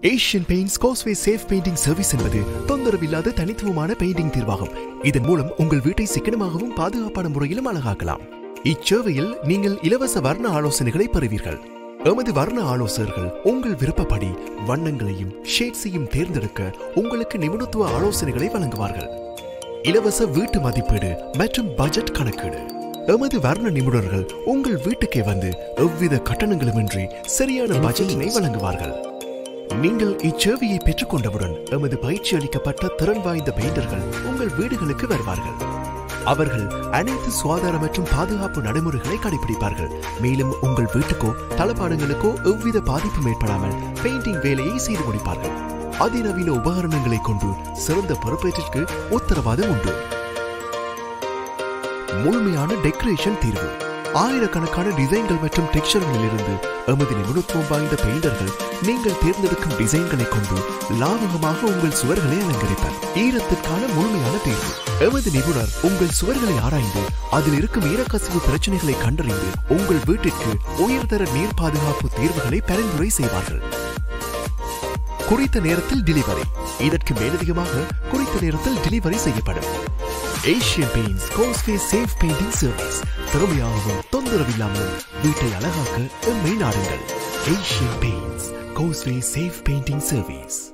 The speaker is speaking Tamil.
ஏஷியன் பெயிண்ட்ஸ் கோஸ்வே சேஃப் பெயிண்டிங் சர்வீஸ் என்பது தொந்தரவில்லாத தனித்துவமான பெயிண்டிங் தீர்வாகும் இதன் மூலம் உங்கள் வீட்டை சிக்கனமாகவும் பாதுகாப்பான முறையிலும் அழகாக்கலாம் இச்சேவையில் நீங்கள் இலவச வர்ண ஆலோசனைகளை பெறுவீர்கள் எமது வர்ண ஆலோசகர்கள் உங்கள் விருப்பப்படி வண்ணங்களையும் ஷேட்ஸையும் தேர்ந்தெடுக்க உங்களுக்கு நிபுணத்துவ ஆலோசனைகளை வழங்குவார்கள் இலவச வீட்டு மதிப்பீடு மற்றும் பட்ஜெட் கணக்கீடு எமது வர்ண நிபுணர்கள் உங்கள் வீட்டுக்கே வந்து எவ்வித கட்டணங்களுமின்றி சரியான பட்ஜெட்டினை வழங்குவார்கள் நீங்கள் இச்சேவையை பெற்றுக்கொண்டவுடன் எமது பயிற்சி அளிக்கப்பட்ட திறன் வாய்ந்த பெயிண்டர்கள் உங்கள் வீடுகளுக்கு வருவார்கள் அவர்கள் அனைத்து சுகாதார மற்றும் பாதுகாப்பு நடைமுறைகளை கடைபிடிப்பார்கள் மேலும் உங்கள் வீட்டுக்கோ தளபாடங்களுக்கோ எவ்வித பாதிப்பும் ஏற்படாமல் பெயிண்டிங் வேலையை செய்து முடிப்பார்கள் அதிநவீன உபகரணங்களை கொண்டு சிறந்த பொறுப்பேற்றிற்கு உத்தரவாதம் உண்டு முழுமையான டெக்கரேஷன் தீர்வு ஆயிரக்கணக்கான டிசைன்கள் மற்றும் டெக்ஸ்சர்களில் இருந்து எமது நிபுணத்துவம் வாய்ந்த பெயிண்டர்கள் நீங்கள் தேர்ந்தெடுக்கும் டிசைன்களை கொண்டு லாபகமாக உங்கள் சுவர்களை அலங்கரிப்பர் ஈரத்திற்கான முழுமையான தேர்வு எமது நிபுணர் உங்கள் சுவர்களை ஆராய்ந்து அதில் இருக்கும் ஈரக்கசிவு பிரச்சனைகளை கண்டறிந்து உங்கள் வீட்டிற்கு உயர்தர நீர் பாதுகாப்பு தீர்வுகளை பரிந்துரை செய்வார்கள் குறித்த நேரத்தில் டெலிவரி இதற்கு மேலதிகமாக குறித்த நேரத்தில் டெலிவரி செய்யப்படும் ஏஷியன் பெயிண்ட்ஸ் கோஸ்வே சேஃப் பெயிண்டிங் சர்வீஸ் திறமையாகவும் தொந்தரவில்லாமலும் வீட்டை அழகாக்க எம்மை நாடுங்கள் ஏஷியன் பெயிண்ட்ஸ் கோஸ்வே சேஃப் பெயிண்டிங் சர்வீஸ்